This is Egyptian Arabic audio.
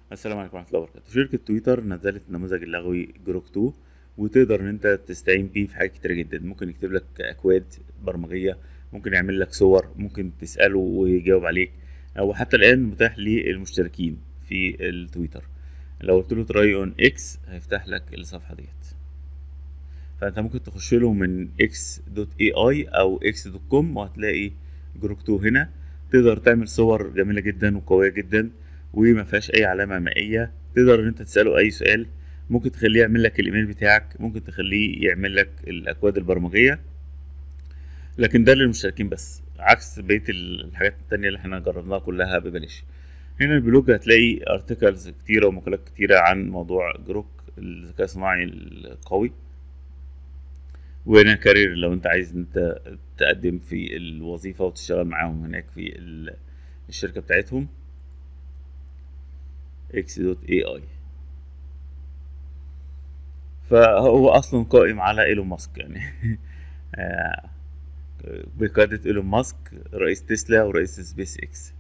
السلام عليكم ورحمة الله وبركاته شركة تويتر نزلت النموذج اللغوي جروك 2 وتقدر ان انت تستعين بيه في حاجات كتيرة جدا ممكن يكتب لك اكواد برمجية ممكن يعمل لك صور ممكن تسأله ويجاوب عليك او حتى الان متاح للمشتركين في التويتر لو قلت له تراي اون اكس هيفتح لك الصفحة ديت فانت ممكن تخش له من x.ai او x.com وهتلاقي جروك 2 هنا تقدر تعمل صور جميلة جدا وقوية جدا وما فيهاش اي علامة مائية تقدر ان انت تسأله اي سؤال ممكن تخليه يعمل لك الايميل بتاعك ممكن تخليه يعمل لك الاكواد البرمجية لكن ده للمشتركين بس عكس بقية الحاجات التانية اللي احنا جربناها كلها ببلاش هنا البلوج هتلاقي ارتكلز كتيرة ومقالات كتيرة عن موضوع جروك الذكاء الصناعي القوي وهنا كارير لو انت عايز انت تقدم في الوظيفة وتشتغل معاهم هناك في الشركة بتاعتهم x.ai فهو اصلا قائم على ايلون ماسك يعني بقيادة ايلون ماسك رئيس تسلا ورئيس سبيس اكس